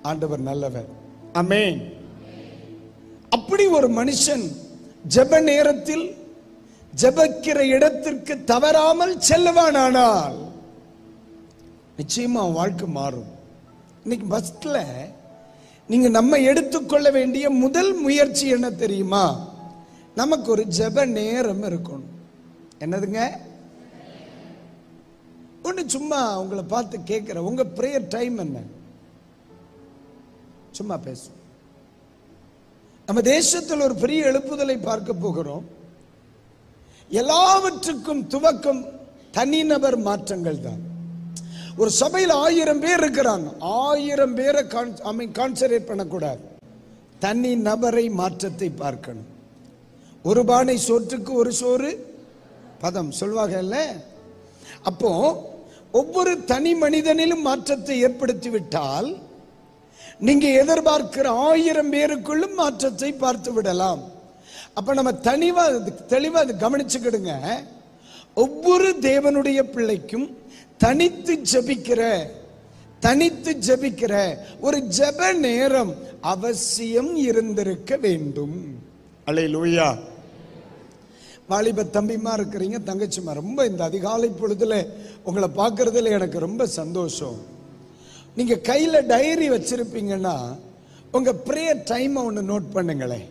ஆண்டவர் நல்லவர் அமேன் அப்படி ஒரு மனுஷன் ஜெப நேரத்தில் ஜெபிக்கிற இடத்திற்கு தவறாமல் செல்லுவானானால் நிச்சயமா அவன் வாழ்க்கை மாறும் இன்னைக்கு ஃபர்ஸ்ட்ல நீங்க நம்ம எடுத்துக்கொள்ள வேண்டிய முதல் முயற்சி என்ன தெரியுமா நமக்கு ஒரு ஜெப நேரம் இருக்கணும் என்னதுங்க ஒன்று சும்மா உங்களை பார்த்து கேட்குறேன் உங்க ப்ரேயர் டைம் என்ன சும்மா பேசும் நம்ம தேசத்தில் ஒரு பெரிய எழுப்புதலை பார்க்க போகிறோம் எல்லாவற்றுக்கும் துவக்கம் தனிநபர் மாற்றங்கள் தான் ஒரு சபையில் ஆயிரம் பேர் இருக்கிறாங்க ஆயிரம் பேரை கான்சன்ட்ரேட் பண்ணக்கூடாது தனி நபரை மாற்றத்தை பார்க்கணும் ஒரு பானை சோற்றுக்கு ஒரு சோறு பதம் சொல்வாங்கல்ல அப்போ ஒவ்வொரு தனி மனிதனிலும் மாற்றத்தை ஏற்படுத்தி விட்டால் நீங்க எதிர்பார்க்கிற ஆயிரம் பேருக்குள்ளும் மாற்றத்தை பார்த்து விடலாம் அப்ப நம்ம தனிவா தெளிவா அது கவனிச்சுக்கிடுங்க ஒவ்வொரு தேவனுடைய பிள்ளைக்கும் தனித்து ஜெபிக்கிற தனித்து ஜெபிக்கிற ஒரு ஜெப நேரம் அவசியம் இருந்திருக்க வேண்டும் அல்லேலூயா வாலிப தம்பிமா இருக்கிறீங்க தங்கச்சிமா ரொம்ப இந்த அதிகாலை பொழுதுல உங்களை பார்க்கறதுல எனக்கு ரொம்ப சந்தோஷம் நீங்க கையில டைரி வச்சிருப்பீங்கன்னா உங்க ப்ரேயர் டைம் ஒன்று நோட் பண்ணுங்களேன்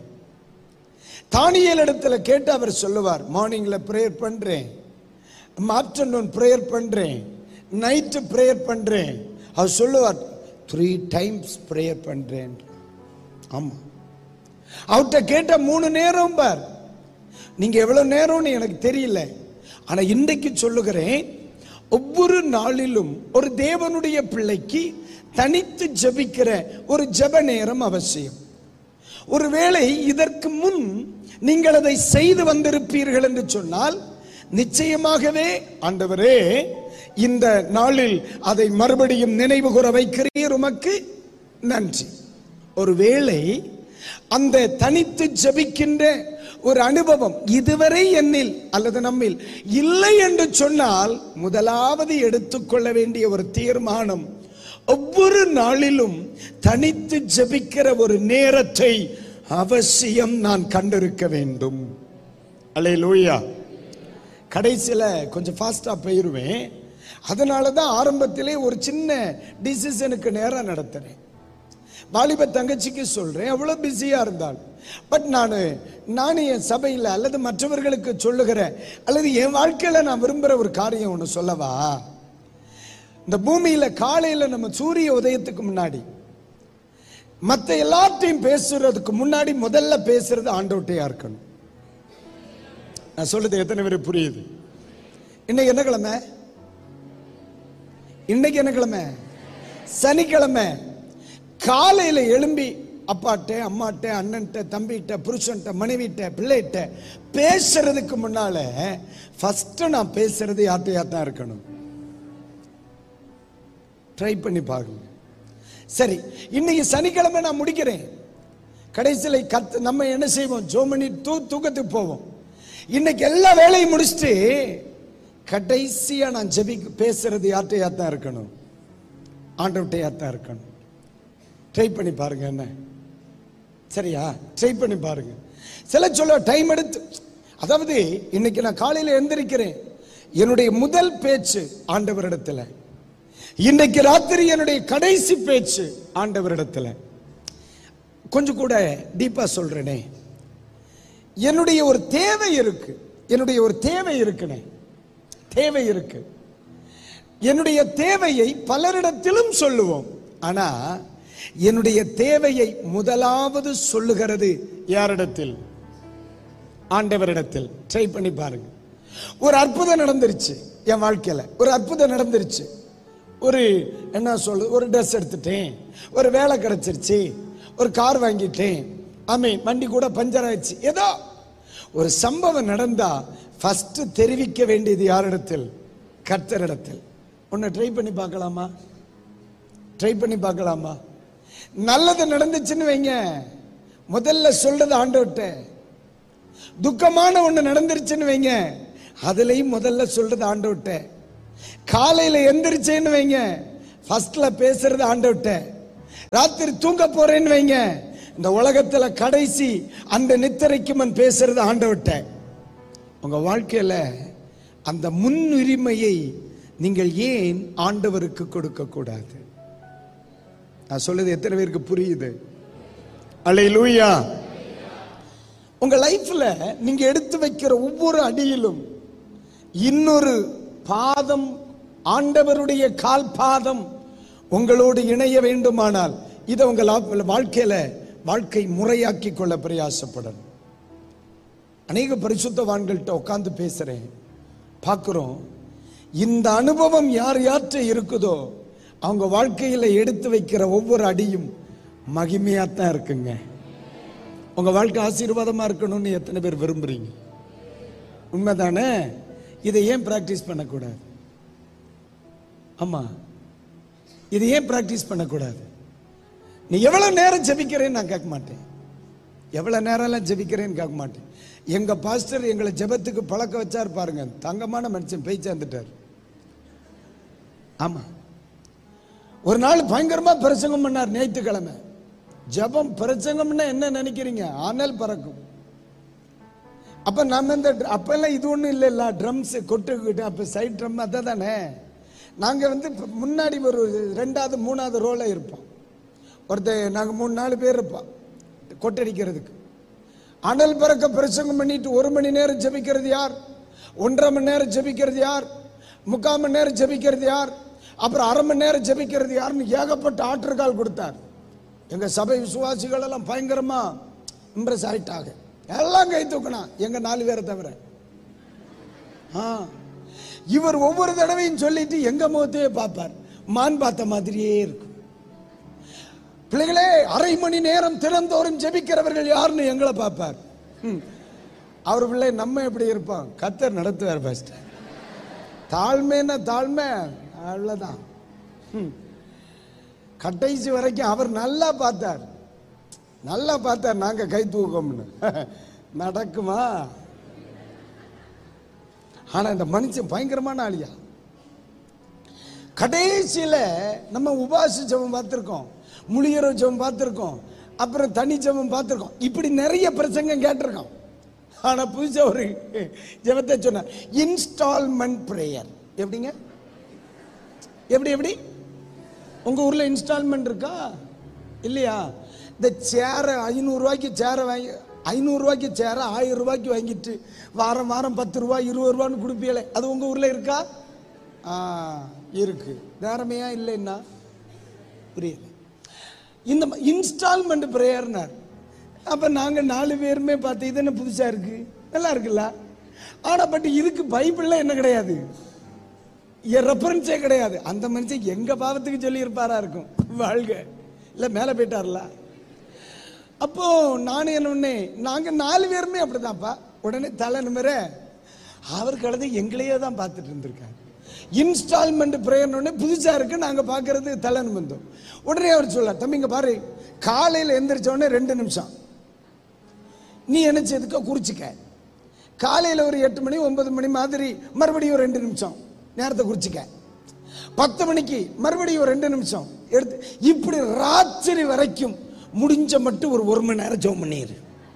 தானியல் இடத்துல கேட்டு அவர் சொல்லுவார் மார்னிங்ல ப்ரேயர் பண்றேன் ஆஃப்டர்நூன் ப்ரேயர் பண்றேன் நைட்டு ப்ரேயர் பண்றேன் அவர் சொல்லுவார் த்ரீ டைம்ஸ் ப்ரேயர் பண்றேன் ஆமா அவர்கிட்ட கேட்ட மூணு நேரம் பார் நீங்க எவ்வளவு நேரம்னு எனக்கு தெரியல ஆனா இன்றைக்கு சொல்லுகிறேன் ஒவ்வொரு நாளிலும் ஒரு தேவனுடைய பிள்ளைக்கு தனித்து ஜெபிக்கிற ஒரு ஜெப நேரம் அவசியம் ஒருவேளை இதற்கு முன் நீங்கள் அதை செய்து வந்திருப்பீர்கள் என்று சொன்னால் நிச்சயமாகவே ஆண்டவரே இந்த நாளில் அதை மறுபடியும் நினைவு கூற வைக்கிறீர் உமக்கு நன்றி ஒருவேளை அந்த தனித்து ஜெபிக்கின்ற ஒரு அனுபவம் இதுவரை என்னில் அல்லது நம்மில் இல்லை என்று சொன்னால் முதலாவது எடுத்துக்கொள்ள வேண்டிய ஒரு தீர்மானம் ஒவ்வொரு நாளிலும் தனித்து ஜெபிக்கிற ஒரு நேரத்தை அவசியம் நான் கண்டிருக்க வேண்டும் அலே லூயா கடைசியில் கொஞ்சம் ஃபாஸ்டா போயிருவேன் அதனால தான் ஆரம்பத்திலே ஒரு சின்ன டிசிஷனுக்கு நேரம் நடத்துறேன் வாலிப தங்கச்சிக்கு சொல்றேன் அவ்வளவு பிஸியா இருந்தால் பட் நான் நான் என் சபையில் அல்லது மற்றவர்களுக்கு சொல்லுகிற அல்லது என் வாழ்க்கையில நான் விரும்புற ஒரு காரியம் ஒன்று சொல்லவா இந்த பூமியில காலையில நம்ம சூரிய உதயத்துக்கு முன்னாடி மற்ற எல்லாத்தையும் பேசுறதுக்கு முன்னாடி முதல்ல பேசுறது ஆண்டோட்டையா இருக்கணும் நான் சொல்றது எத்தனை பேர் புரியுது இன்னைக்கு என்ன கிழமை இன்னைக்கு என்ன கிழமை சனிக்கிழமை காலையில எழும்பி அப்பாட்ட அம்மாட்ட அண்ணன்ட்ட தம்பிகிட்ட புருஷன்ட்ட மனைவிட்ட பிள்ளைகிட்ட பேசுறதுக்கு முன்னால ஃபர்ஸ்ட் நான் பேசுறது யார்ட்டையா தான் இருக்கணும் ட்ரை பண்ணி பாருங்க சரி இன்னைக்கு சனிக்கிழமை நான் முடிக்கிறேன் கடைசியில் கத்து நம்ம என்ன செய்வோம் ஜோமணி தூ தூக்கத்துக்கு போவோம் இன்னைக்கு எல்லா வேலையும் முடிச்சுட்டு கடைசியா நான் ஜெபி பேசுறது யார்கிட்டயா தான் இருக்கணும் ஆண்டவட்டையா தான் இருக்கணும் ட்ரை பண்ணி பாருங்க என்ன சரியா ட்ரை பண்ணி பாருங்க சில சொல்ல டைம் எடுத்து அதாவது இன்னைக்கு நான் காலையில எந்திரிக்கிறேன் என்னுடைய முதல் பேச்சு ஆண்டவரிடத்துல இன்னைக்கு ராத்திரி என்னுடைய கடைசி பேச்சு ஆண்டவரிடத்துல கொஞ்சம் கூட டீப்பா சொல்றேனே என்னுடைய ஒரு தேவை இருக்கு என்னுடைய ஒரு தேவை இருக்குனே தேவை இருக்கு என்னுடைய தேவையை பலரிடத்திலும் சொல்லுவோம் ஆனா என்னுடைய தேவையை முதலாவது சொல்லுகிறது யாரிடத்தில் ஆண்டவரிடத்தில் ட்ரை பண்ணி பாருங்க ஒரு அற்புதம் நடந்துருச்சு என் வாழ்க்கையில ஒரு அற்புதம் நடந்துருச்சு ஒரு என்ன சொல்லு ஒரு ட்ரெஸ் எடுத்துட்டேன் ஒரு வேலை கிடைச்சிருச்சு ஒரு கார் வாங்கிட்டேன் ஆமே வண்டி கூட பஞ்சர் ஆயிடுச்சு ஏதோ ஒரு சம்பவம் நடந்தா ஃபர்ஸ்ட் தெரிவிக்க வேண்டியது யாரிடத்தில் கர்த்தரிடத்தில் ஒன்னு ட்ரை பண்ணி பார்க்கலாமா ட்ரை பண்ணி பார்க்கலாமா நல்லது நடந்துச்சுன்னு வைங்க முதல்ல சொல்றது ஆண்டவர்கிட்ட துக்கமான ஒண்ணு நடந்துருச்சுன்னு வைங்க அதுலயும் முதல்ல சொல்றது ஆண்டவர்கிட்ட காலையில எந்திரிச்சேன்னு வைங்க ஃபர்ஸ்ட்ல பேசுறது ஆண்டவர்கிட்ட ராத்திரி தூங்க போறேன்னு வைங்க இந்த உலகத்துல கடைசி அந்த நித்திரைக்கு மன் பேசுறது ஆண்டவர்கிட்ட உங்க வாழ்க்கையில அந்த முன்னுரிமையை நீங்கள் ஏன் ஆண்டவருக்கு கொடுக்க கூடாது நான் சொல்றது எத்தனை பேருக்கு புரியுது அல்லேலூயா உங்க லைஃப்ல நீங்க எடுத்து வைக்கிற ஒவ்வொரு அடியிலும் இன்னொரு பாதம் ஆண்டவருடைய கால் பாதம் உங்களோடு இணைய வேண்டுமானால் இதை உங்க லா- வாழ்க்கையில வாழ்க்கை முறையாக்கி கொள்ள பிரயாசப்படணும் அநேக பரிசுத்தவான்கள்ட்ட உட்கார்ந்து பேசுறேன் பார்க்கிறோம் இந்த அனுபவம் யார் யார்கிட்ட இருக்குதோ அவங்க வாழ்க்கையில எடுத்து வைக்கிற ஒவ்வொரு அடியும் மகிமையாத்தான் இருக்குங்க உங்க வாழ்க்கை ஆசீர்வாதமா இருக்கணும்னு எத்தனை பேர் விரும்புறீங்க உண்மைதானே இதை ஏன் பிராக்டிஸ் பண்ணக்கூடாது ஆமா இதை ஏன் பிராக்டிஸ் பண்ணக்கூடாது நீ எவ்வளவு நேரம் ஜெபிக்கிறேன்னு நான் கேட்க மாட்டேன் எவ்வளவு நேரம்லாம் ஜெபிக்கிறேன்னு கேட்க மாட்டேன் எங்க பாஸ்டர் எங்களை ஜெபத்துக்கு பழக்க வச்சார் பாருங்க தங்கமான மனுஷன் பேய் சேர்ந்துட்டார் ஆமா ஒரு நாள் பயங்கரமா பிரசங்கம் பண்ணார் ஞாயிற்றுக்கிழமை ஜெபம் பிரசங்கம்னா என்ன நினைக்கிறீங்க ஆனல் பறக்கும் அப்ப நம்ம இந்த அப்பெல்லாம் இது ஒண்ணும் இல்லைல்ல ட்ரம்ஸ் கொட்டுக்கிட்டு அப்ப சைட் ட்ரம் அதை தானே நாங்க வந்து இப்ப முன்னாடி ஒரு ரெண்டாவது மூணாவது ரோல இருப்போம் ஒருத்தர் நாங்க மூணு நாலு பேர் இருப்போம் கொட்டடிக்கிறதுக்கு அனல் பறக்க பிரசங்கம் பண்ணிட்டு ஒரு மணி நேரம் ஜெபிக்கிறது யார் ஒன்றரை மணி நேரம் ஜெபிக்கிறது யார் முக்கால் மணி நேரம் ஜெபிக்கிறது யார் அப்புறம் அரை மணி நேரம் ஜெபிக்கிறது யாருன்னு ஏகப்பட்ட ஆற்றுக்கால் கொடுத்தார் எங்க சபை விசுவாசிகள் எல்லாம் பயங்கரமா இம்ப்ரெஸ் ஆயிட்டாங்க எல்லாம் கை தூக்கினா எங்க நாலு பேரை தவிர ஆ. இவர் ஒவ்வொரு தடவையும் சொல்லிட்டு எங்க முகத்தையே பார்ப்பார் மான் பார்த்த மாதிரியே இருக்கும் பிள்ளைகளே அரை மணி நேரம் திறந்தோறும் ஜெபிக்கிறவர்கள் யாருன்னு எங்களை பார்ப்பார் ம். அவர் பிள்ளை நம்ம எப்படி இருப்போம் கத்தர் நடத்துவார் ஃபர்ஸ்ட் தாழ்மைன்னா தாழ்மை அவ்வளவுதான் ம். கடைசி வரைக்கும் அவர் நல்லா பார்த்தார் நல்லா பார்த்தார் நாங்க கை தூக்கம்னு நடக்குமா ஆனா இந்த மனுஷன் பயங்கரமான ஆளியா கடைசியில நம்ம உபாச ஜெபம் பார்த்திருக்கோம் முழியற ஜெபம் பார்த்திருக்கோம் அப்புறம் தனி ஜெபம் பார்த்திருக்கோம் இப்படி நிறைய பிரசங்கம் கேட்டிருக்கோம் ஆனா புதுசா ஒரு ஜெபத்தை சொன்னார் இன்ஸ்டால்மெண்ட் பிரேயர் எப்படிங்க எப்படி எப்படி உங்க ஊர்ல இன்ஸ்டால்மெண்ட் இருக்கா இல்லையா இந்த சேரை ஐநூறு ரூபாய்க்கு சேரை வாங்கி ஐநூறு ரூபாய்க்கு சேரை ஆயிரம் ரூபாய்க்கு வாங்கிட்டு வாரம் வாரம் பத்து ரூபாய் இருபது ரூபான்னு கொடுப்பீங்களே அது உங்க ஊர்ல இருக்கா ஆ இருக்கு நேரமையா இல்லைன்னா புரியல இந்த இன்ஸ்டால்மெண்ட் பிரேயர்னார் அப்ப நாங்க நாலு பேருமே பார்த்து இது என்ன புதுசா இருக்கு நல்லா இருக்குல்ல ஆனா பட் இதுக்கு பைபிள்ல என்ன கிடையாது ரெஃபரன்ஸே கிடையாது அந்த மனுஷன் எங்க பாவத்துக்கு சொல்லி இருப்பாரா இருக்கும் வாழ்க இல்ல மேல போயிட்டார்ல அப்போ நானும் என்ன பண்ணே நாங்க நாலு பேருமே அப்படிதான்ப்பா உடனே தலை நிமிர அவர் கலந்து எங்களையே தான் பார்த்துட்டு இருந்திருக்காரு இன்ஸ்டால்மெண்ட் பிரேயர் உடனே புதுசா இருக்கு நாங்க பார்க்கிறது தலை நிமிந்தோம் உடனே அவர் சொல்ல தம்பிங்க பாரு காலையில எந்திரிச்ச உடனே ரெண்டு நிமிஷம் நீ நினைச்சதுக்க குறிச்சிக்க காலையில ஒரு எட்டு மணி ஒன்பது மணி மாதிரி மறுபடியும் ஒரு ரெண்டு நிமிஷம் நேரத்தை குறிச்சிக்க பத்து மணிக்கு மறுபடியும் ஒரு ரெண்டு நிமிஷம் எடுத்து இப்படி ராத்திரி வரைக்கும் முடிஞ்ச மட்டும் ஒரு ஒரு மணி நேரம் ஜெபம் பண்ணிடு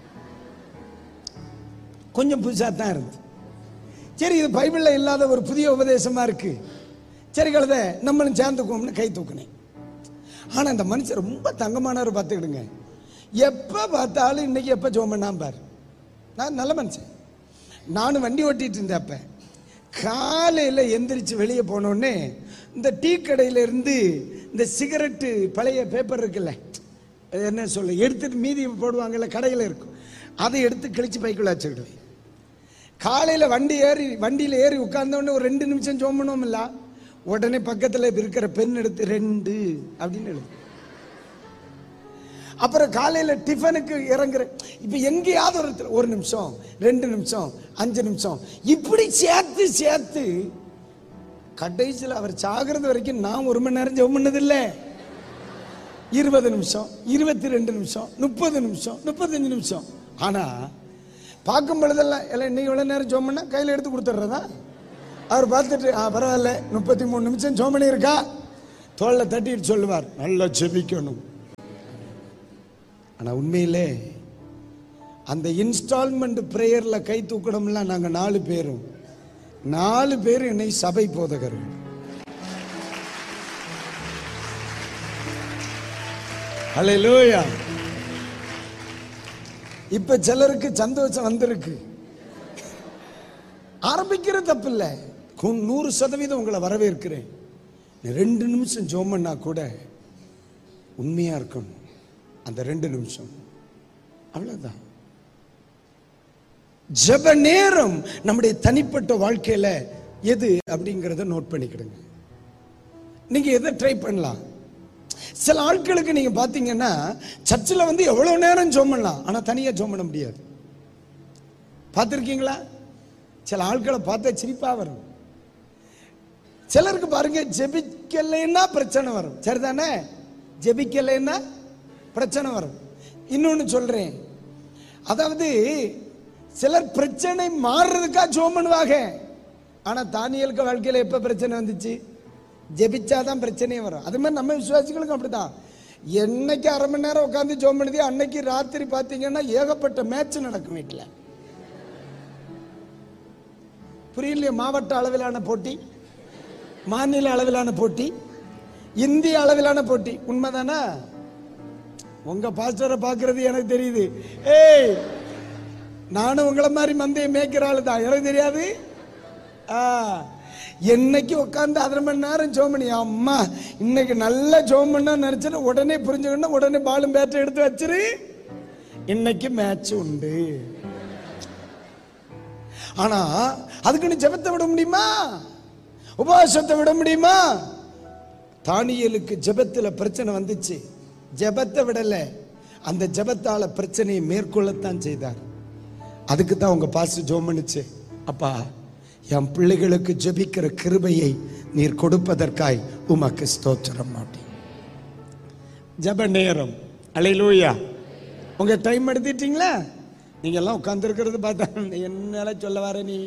கொஞ்சம் புதுசா தான் இருந்து சரி இது பைபிள்ல இல்லாத ஒரு புதிய உபதேசமா இருக்கு சரி கழுத நம்மளும் சேர்ந்துக்குவோம்னு கை தூக்குனேன் ஆனா இந்த மனுஷன் ரொம்ப தங்கமானவர் பார்த்துக்கிடுங்க எப்ப பார்த்தாலும் இன்னைக்கு எப்ப ஜோம் பண்ணாம பாரு நான் நல்ல மனுஷன் நானும் வண்டி ஓட்டிட்டு இருந்தேன் அப்ப காலையில எந்திரிச்சு வெளியே போனோடனே இந்த டீ கடையில இருந்து இந்த சிகரெட்டு பழைய பேப்பர் இருக்குல்ல அது என்ன சொல்ல எடுத்துட்டு மீதி போடுவாங்கல்ல கடையில் இருக்கும் அதை எடுத்து கிழிச்சு பைக்குள்ள வச்சுக்கிடுவேன் காலையில வண்டி ஏறி வண்டியில ஏறி உட்கார்ந்த உடனே ஒரு ரெண்டு நிமிஷம் ஜோம் பண்ணுவோம்ல உடனே பக்கத்துல இருக்கிற பெண் எடுத்து ரெண்டு அப்படின்னு எழுது அப்புறம் காலையில டிஃபனுக்கு இறங்குற இப்ப எங்கேயாவது ஒரு இடத்துல ஒரு நிமிஷம் ரெண்டு நிமிஷம் அஞ்சு நிமிஷம் இப்படி சேர்த்து சேர்த்து கடைசியில் அவர் சாகிறது வரைக்கும் நான் ஒரு மணி நேரம் ஜெபம் பண்ணதில்லை இருபது நிமிஷம் இருபத்தி ரெண்டு நிமிஷம் முப்பது நிமிஷம் முப்பத்தஞ்சு நிமிஷம் ஆனா பார்க்கும் பொழுதெல்லாம் எல்லாம் இன்னைக்கு எவ்வளவு நேரம் ஜோம் பண்ணா கையில எடுத்து கொடுத்துட்றதா அவர் பார்த்துட்டு ஆ பரவாயில்ல முப்பத்தி மூணு நிமிஷம் ஜோம் இருக்கா தோல்ல தட்டிட்டு சொல்லுவார் நல்லா ஜெபிக்கணும் ஆனா உண்மையிலே அந்த இன்ஸ்டால்மெண்ட் பிரேயர்ல கை தூக்கணும்ல நாங்க நாலு பேரும் நாலு பேரும் என்னை சபை போதகர்கள் ஹalleluya இப்ப சிலருக்கு சந்தோஷம் வந்திருக்கு ஆரம்பிக்கிற தப்பு இல்லை நூறு சதவீதம் உங்களை வரவேற்கிறேன் நீ ரெண்டு நிமிஷம் ஜோம் பண்ணா கூட உண்மையா இருக்கணும் அந்த ரெண்டு நிமிஷம் அவ்வளவுதான் ஜெப நேரம் நம்முடைய தனிப்பட்ட வாழ்க்கையில எது அப்படிங்கறத நோட் பண்ணிக்கிடுங்க நீங்க எதை ட்ரை பண்ணலாம் சில ஆட்களுக்கு நீங்க பாத்தீங்கன்னா சர்ச்சில் வந்து எவ்வளவு நேரம் ஜோம் பண்ணலாம் ஆனா தனியா ஜோம் பண்ண முடியாது பார்த்துருக்கீங்களா சில ஆட்களை பார்த்தா சிரிப்பா வரும் சிலருக்கு பாருங்க ஜெபிக்கலைன்னா பிரச்சனை வரும் சரிதானே ஜெபிக்கலைன்னா பிரச்சனை வரும் இன்னொன்னு சொல்றேன் அதாவது சிலர் பிரச்சனை மாறுறதுக்கா ஜோம் பண்ணுவாங்க ஆனா தானியலுக்கு வாழ்க்கையில எப்ப பிரச்சனை வந்துச்சு ஜெபிச்சாதான் பிரச்சனையே வரும் அது மாதிரி நம்ம விசுவாசிகளுக்கும் அப்படிதான் என்னைக்கு அரை மணி நேரம் உட்காந்து ஜோம் பண்ணுது அன்னைக்கு ராத்திரி பார்த்தீங்கன்னா ஏகப்பட்ட மேட்ச் நடக்கும் வீட்டில் புரியலையே மாவட்ட அளவிலான போட்டி மாநில அளவிலான போட்டி இந்திய அளவிலான போட்டி உண்மைதானா உங்க பாஸ்டரை பார்க்கிறது எனக்கு தெரியுது ஏய் நானும் உங்களை மாதிரி மந்தையை மேய்க்கிற ஆளு தான் எனக்கு தெரியாது ஆ, என்னைக்கு உட்காந்து அரை மணி நேரம் ஜோம் பண்ணி அம்மா இன்னைக்கு நல்ல ஜோம் பண்ணா நினைச்சிட்டு உடனே புரிஞ்சுக்கணும் உடனே பாலும் பேட்டை எடுத்து வச்சிரு இன்னைக்கு மேட்ச் உண்டு ஆனா அதுக்குன்னு ஜெபத்தை விட முடியுமா உபவாசத்தை விட முடியுமா தானியலுக்கு ஜெபத்துல பிரச்சனை வந்துச்சு ஜெபத்தை விடல அந்த ஜெபத்தால பிரச்சனையை மேற்கொள்ளத்தான் செய்தார் அதுக்கு தான் உங்க பாசு ஜோம் பண்ணுச்சு அப்பா என் பிள்ளைகளுக்கு ஜெபிக்கிற கிருபையை நீர் கொடுப்பதற்காய் உமக்கு ஸ்தோத்திரம் மாட்டேன் ஜெப நேரம் அலையிலூயா உங்க டைம் எடுத்துட்டீங்களா நீங்க எல்லாம் உட்கார்ந்துருக்கிறது பார்த்தா என்னால சொல்ல வர நீ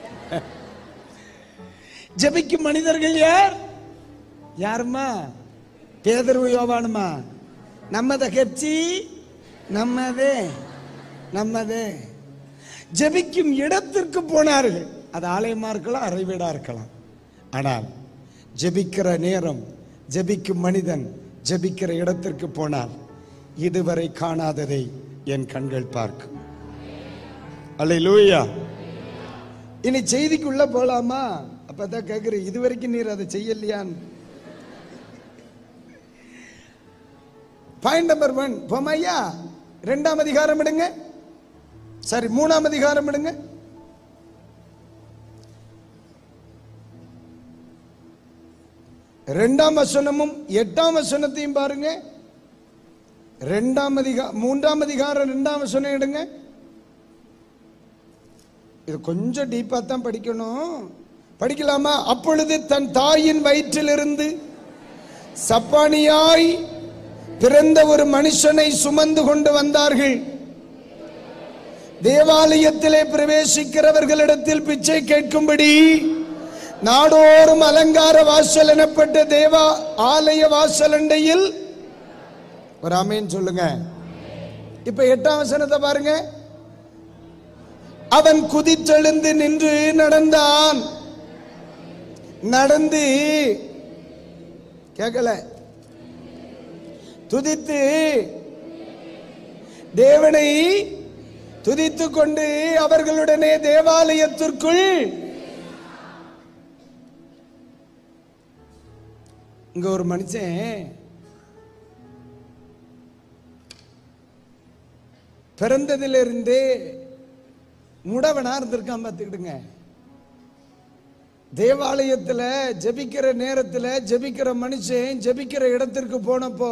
ஜெபிக்கும் மனிதர்கள் யார் யாருமா பேதர்வு யோவானுமா நம்மத கட்சி நம்மதே நம்மதே ஜெபிக்கும் இடத்திற்கு போனார்கள் அது ஆலயமா இருக்கலாம் அறைவீடா இருக்கலாம் ஆனால் ஜெபிக்கிற நேரம் ஜெபிக்கும் மனிதன் ஜெபிக்கிற இடத்திற்கு போனால் இதுவரை காணாததை என் கண்கள் பார்க்கும் அல்லேலூயா இனி செய்திக்குள்ள போலாமா அப்பதான் கேக்குறேன் இதுவரைக்கும் நீர் அதை செய்யலையான்னு பாயிண்ட் நம்பர் ஒன் போமையா ரெண்டாம் அதிகாரம் எடுங்க சரி மூணாம் அதிகாரம் எடுங்க ரெண்டாம் வசனமும் எட்டாம் வசனத்தையும் பாருங்க ரெண்டாம் அதிகா மூன்றாம் அதிகாரம் ரெண்டாம் வசனம் எடுங்க இது கொஞ்சம் டீப்பா தான் படிக்கணும் படிக்கலாமா அப்பொழுது தன் தாயின் வயிற்றிலிருந்து சப்பானியாய் பிறந்த ஒரு மனுஷனை சுமந்து கொண்டு வந்தார்கள் தேவாலயத்திலே பிரவேசிக்கிறவர்களிடத்தில் பிச்சை கேட்கும்படி நாடோறும் அலங்கார வாசல் எனப்பட்ட தேவா ஆலய வாசலண்டையில் ஒரு ஆமேன் சொல்லுங்க இப்ப எட்டாம் வசனத்தை பாருங்க அவன் குதித்தெழுந்து நின்று நடந்தான் நடந்து கேட்கல துதித்து தேவனை துதித்து கொண்டு அவர்களுடனே தேவாலயத்திற்குள் இங்க ஒரு மனுஷன் பிறந்ததிலிருந்தே முடவனா இருந்திருக்கான் பார்த்துக்கிடுங்க தேவாலயத்துல ஜெபிக்கிற நேரத்துல ஜெபிக்கிற மனுஷன் ஜெபிக்கிற இடத்திற்கு போனப்போ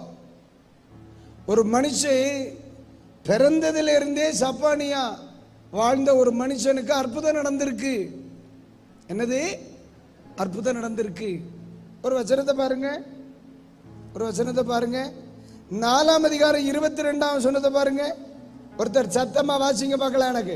ஒரு மனுஷன் பிறந்ததிலிருந்தே சப்பானியா வாழ்ந்த ஒரு மனுஷனுக்கு அற்புதம் நடந்திருக்கு என்னது அற்புதம் நடந்திருக்கு ஒரு வசனத்தை பாருங்க ஒரு வசனத்தை பாருங்க நாலாம் அதிகாரம் இருபத்தி ரெண்டாம் வசனத்தை பாருங்க ஒருத்தர் சத்தமா வாசிங்க பார்க்கலாம் எனக்கு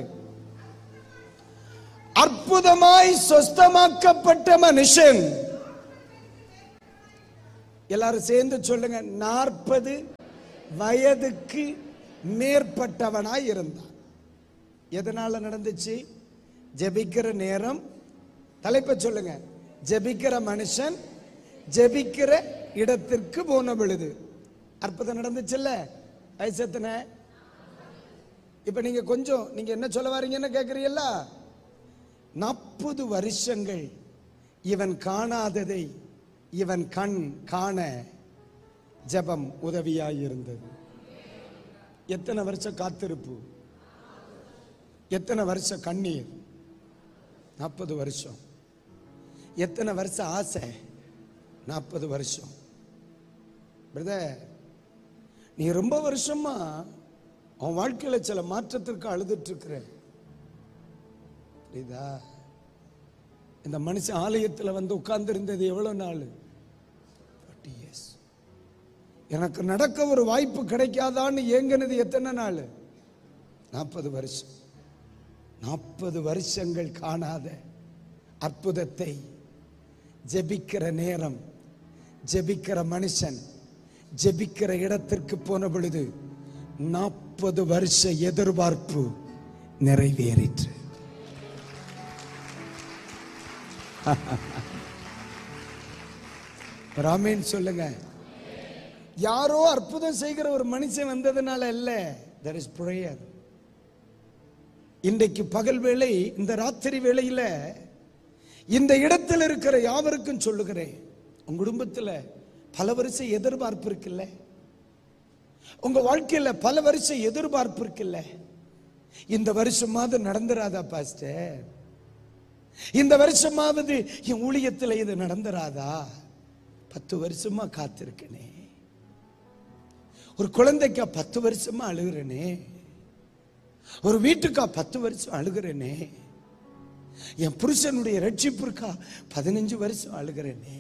அற்புதமாய் சொஸ்தமாக்கப்பட்ட மனுஷன் எல்லாரும் சேர்ந்து சொல்லுங்க நாற்பது வயதுக்கு மேற்பட்டவனாய் இருந்தான் எதனால நடந்துச்சு ஜெபிக்கிற நேரம் தலைப்பை சொல்லுங்க ஜெபிக்கிற மனுஷன் ஜெபிக்கிற இடத்திற்கு போன பொழுது அற்புதம் நடந்துச்சுல்ல வயசு எத்தனை இப்ப நீங்க கொஞ்சம் நீங்க என்ன சொல்ல வாரீங்கன்னு கேக்குறீல்ல நாற்பது வருஷங்கள் இவன் காணாததை இவன் கண் காண ஜெபம் உதவியாய் இருந்தது எத்தனை வருஷம் காத்திருப்பு எத்தனை வருஷம் கண்ணீர் நாற்பது வருஷம் எத்தனை வருஷம் ஆசை நாற்பது வருஷம் பிரதர் நீ ரொம்ப வருஷமா உன் வாழ்க்கையில சில மாற்றத்திற்கு அழுதுட்டு இருக்கிற புரியுதா இந்த மனுஷன் ஆலயத்துல வந்து உட்கார்ந்து இருந்தது எவ்வளவு நாள் 40 years எனக்கு நடக்க ஒரு வாய்ப்பு கிடைக்காதான்னு ஏங்கினது எத்தனை நாள் நாற்பது வருஷம் நாற்பது வருஷங்கள் காணாத அற்புதத்தை ஜெபிக்கிற நேரம் ஜெபிக்கிற மனுஷன் ஜெபிக்கிற இடத்திற்கு போன பொழுது நாற்பது வருஷ எதிர்பார்ப்பு நிறைவேறிற்று ராமேன் சொல்லுங்க யாரோ அற்புதம் செய்கிற ஒரு மனுஷன் வந்ததுனால இல்ல there is prayer இன்றைக்கு பகல் வேளை இந்த ராத்திரி வேளையில இந்த இடத்தில் இருக்கிற யாவருக்கும் சொல்லுகிறேன் உங்க குடும்பத்துல பல வருஷம் எதிர்பார்ப்பு இருக்குல்ல உங்க வாழ்க்கையில பல வருஷம் எதிர்பார்ப்பு இருக்குல்ல இந்த வருஷமாவது நடந்துராதா பாஸ்டர் இந்த வருஷமாவது என் ஊழியத்துல இது நடந்துராதா பத்து வருஷமா காத்திருக்கனே ஒரு குழந்தைக்கா பத்து வருஷமா அழுகிறனே ஒரு வீட்டுக்கா பத்து வருஷம் அழுகிறேனே என் புருஷனுடைய ரட்சிப்பிற்கா பதினஞ்சு வருஷம் அழுகிறேனே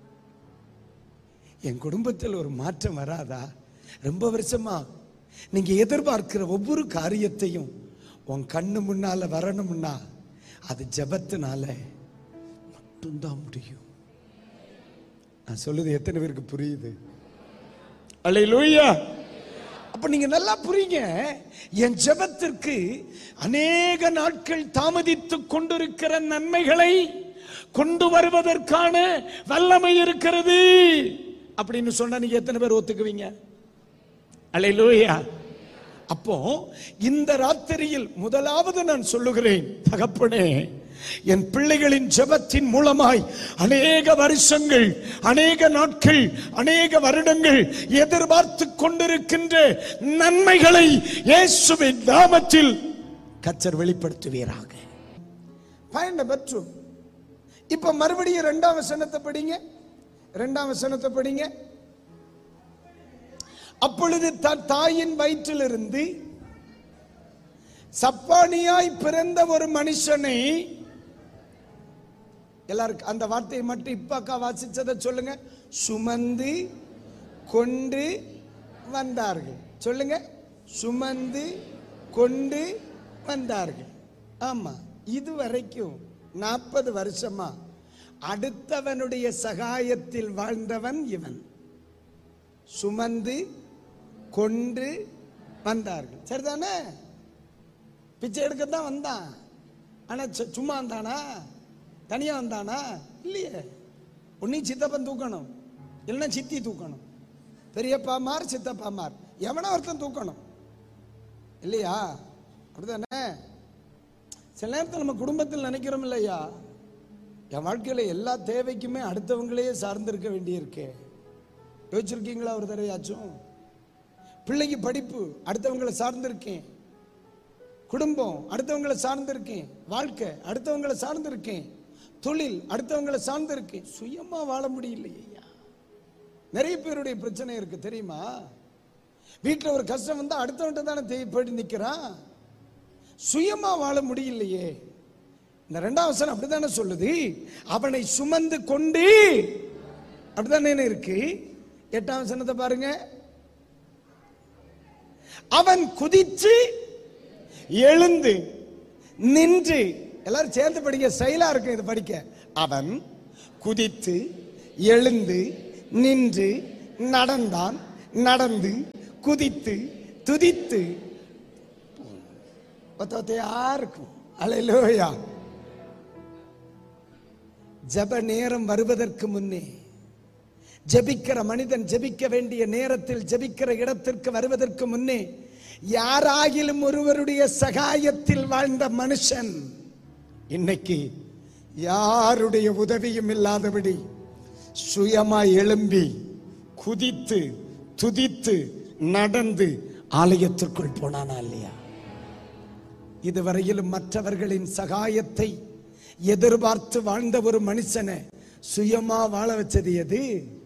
என் குடும்பத்தில் ஒரு மாற்றம் வராதா ரொம்ப வருஷமா நீங்க எதிர்பார்க்கிற ஒவ்வொரு காரியத்தையும் உன் கண்ணு முன்னால வரணும்னா அது ஜெபத்தினால மட்டும்தான் முடியும் நான் சொல்லுது எத்தனை பேருக்கு புரியுது அல்லேலூயா அப்ப நீங்க நல்லா புரியுங்க என் ஜெபத்திற்கு அநேக நாட்கள் தாமதித்து கொண்டிருக்கிற நன்மைகளை கொண்டு வருவதற்கான வல்லமை இருக்கிறது அப்படின்னு சொன்னா நீங்க எத்தனை பேர் ஒத்துக்குவீங்க அல்லேலூயா அப்போ இந்த ராத்திரியில் முதலாவது நான் சொல்லுகிறேன் தகப்பனே என் பிள்ளைகளின் ஜெபத்தின் மூலமாய் அநேக வருஷங்கள் அநேக நாட்கள் அநேக வருடங்கள் எதிர்பார்த்து கொண்டிருக்கின்ற நன்மைகளை இயேசுவின் நாமத்தில் கச்சர் வெளிப்படுத்துவீராக பயன் பெற்று இப்ப மறுபடியும் இரண்டாம் வசனத்தை படிங்க இரண்டாம் வசனத்தை படிங்க அப்பொழுது தன் தாயின் வயிற்றிலிருந்து சப்பானியாய் பிறந்த ஒரு மனுஷனை எல்லாருக்கும் அந்த வார்த்தையை மட்டும் இப்ப அக்கா வாசிச்சதை சொல்லுங்க சுமந்து கொண்டு வந்தார்கள் சொல்லுங்க சுமந்து கொண்டு வந்தார்கள் ஆமா இது வரைக்கும் நாற்பது வருஷமா அடுத்தவனுடைய சகாயத்தில் வாழ்ந்தவன் இவன் சுமந்து கொண்டு வந்தார்கள் சரிதானே பிச்சை எடுக்க தான் வந்தான் ஆனா சு- சும்மா வந்தானா தனியா வந்தானா இல்லையே ஒன்னையும் சித்தப்பன் தூக்கணும் இல்லைன்னா சித்தி தூக்கணும் பெரியப்பாமார் சித்தப்பாமார் எவனா ஒருத்தன் தூக்கணும் இல்லையா அப்படிதானே சில நேரத்தில் நம்ம குடும்பத்தில் நினைக்கிறோம் இல்லையா என் வாழ்க்கையில எல்லா தேவைக்குமே அடுத்தவங்களையே சார்ந்திருக்க வேண்டியிருக்கே யோசிச்சிருக்கீங்களா ஒரு தடவையாச்சும் பிள்ளைக்கு படிப்பு அடுத்தவங்களை சார்ந்திருக்கேன் குடும்பம் அடுத்தவங்களை சார்ந்திருக்கேன் வாழ்க்கை அடுத்தவங்களை சார்ந்திருக்கேன் தொழில் அடுத்தவங்களை சார்ந்திருக்கேன் சுயமா வாழ முடியலையே ஐயா நிறைய பேருடைய பிரச்சனை இருக்கு தெரியுமா வீட்டுல ஒரு கஷ்டம் வந்தா அடுத்தவன்ட்ட தானே தேய் போயிட்டு நிக்கிறான் சுயமா வாழ முடியலையே இந்த ரெண்டாம் வசனம் அப்படித்தானே சொல்லுது அவனை சுமந்து கொண்டு அப்படித்தானே இருக்கு எட்டாம் வசனத்தை பாருங்க அவன் குதிச்சு எழுந்து நின்று எல்லாரும் சேர்ந்து படிக்க செயலா இருக்கு இது படிக்க அவன் குதித்து எழுந்து நின்று நடந்தான் நடந்து குதித்து துதித்து ஒத்த ஒத்தையா இருக்கும் அலையிலோயா ஜப நேரம் வருவதற்கு முன்னே ஜெபிக்கிற மனிதன் ஜெபிக்க வேண்டிய நேரத்தில் ஜெபிக்கிற இடத்திற்கு வருவதற்கு முன்னே யாராகிலும் ஒருவருடைய சகாயத்தில் வாழ்ந்த மனுஷன் இன்னைக்கு யாருடைய உதவியும் இல்லாதபடி சுயமாய் எழும்பி குதித்து துதித்து நடந்து ஆலயத்திற்குள் போனானா இல்லையா இதுவரையிலும் மற்றவர்களின் சகாயத்தை எதிர்பார்த்து வாழ்ந்த ஒரு மனுஷனை சுயமா வாழ வச்சது எது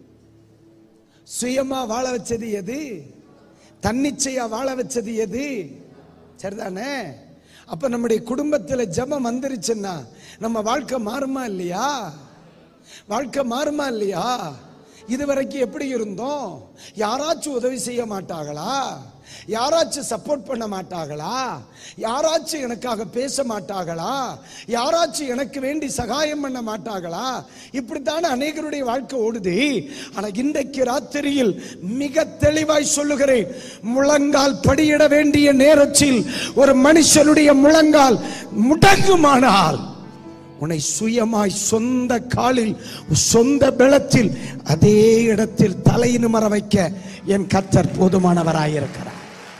சுயமா வாழ வச்சது எது தன்னிச்சையா வாழ வச்சது எது சரிதானே அப்ப நம்முடைய குடும்பத்துல ஜெபம் வந்துருச்சுன்னா நம்ம வாழ்க்கை மாறுமா இல்லையா வாழ்க்கை மாறுமா இல்லையா இதுவரைக்கும் எப்படி இருந்தோம் யாராச்சும் உதவி செய்ய மாட்டாங்களா யாராச்சும் சப்போர்ட் பண்ண மாட்டாங்களா யாராச்சும் எனக்காக பேச மாட்டாங்களா யாராச்சும் எனக்கு வேண்டி சகாயம் பண்ண மாட்டாங்களா இப்படித்தானே அநேகருடைய வாழ்க்கை ஓடுது ஆனா இன்றைக்கு ராத்திரியில் மிக தெளிவாய் சொல்லுகிறேன் முழங்கால் படியிட வேண்டிய நேரத்தில் ஒரு மனுஷனுடைய முழங்கால் முடங்குமானால் உன்னை சுயமாய் சொந்த காலில் சொந்த பலத்தில் அதே இடத்தில் தலை நிமர வைக்க என் கத்தர் போதுமானவராயிருக்கிறார்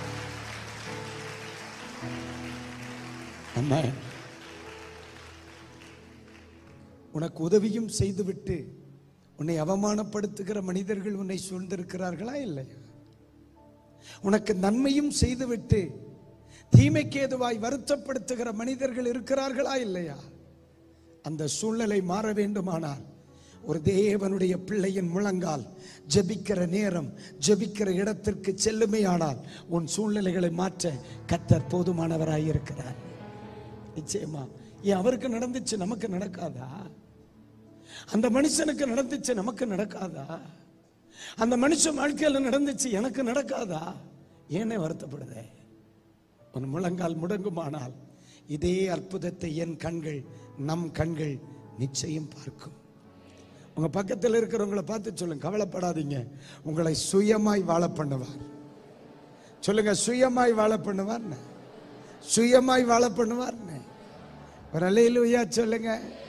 ஆமென். உனக்கு உதவியும் செய்துவிட்டு உன்னை அவமானப்படுத்துகிற மனிதர்கள் உன்னை சூழ்ந்திருக்கிறார்களா இல்லையா உனக்கு நன்மையும் செய்துவிட்டு தீமைக்கு ஏதுவாய் வருத்தப்படுத்துகிற மனிதர்கள் இருக்கிறார்களா இல்லையா அந்த சூழ்நிலை மாற வேண்டுமானால் ஒரு தேவனுடைய பிள்ளையின் முழங்கால் ஜெபிக்கிற நேரம் ஜெபிக்கிற இடத்திற்கு செல்லுமையானால் உன் சூழ்நிலைகளை மாற்ற கத்தர் போதுமானவராய் இருக்கிறார் நிச்சயமா ஏன் அவருக்கு நடந்துச்சு நமக்கு நடக்காதா அந்த மனுஷனுக்கு நடந்துச்சு நமக்கு நடக்காதா அந்த மனுஷன் வாழ்க்கையில நடந்துச்சு எனக்கு நடக்காதா ஏனே வருத்தப்படுதே உன் முழங்கால் முடங்குமானால் இதே அற்புதத்தை என் கண்கள் நம் கண்கள் நிச்சயம் பார்க்கும் உங்க பக்கத்தில் இருக்கிறவங்கள பார்த்து சொல்லுங்க கவலைப்படாதீங்க உங்களை சுயமாய் வாழ பண்ணுவார் சொல்லுங்க சுயமாய் வாழ பண்ணுவார் சுயமாய் வாழ பண்ணுவார் ஒரு அலையிலுயா சொல்லுங்க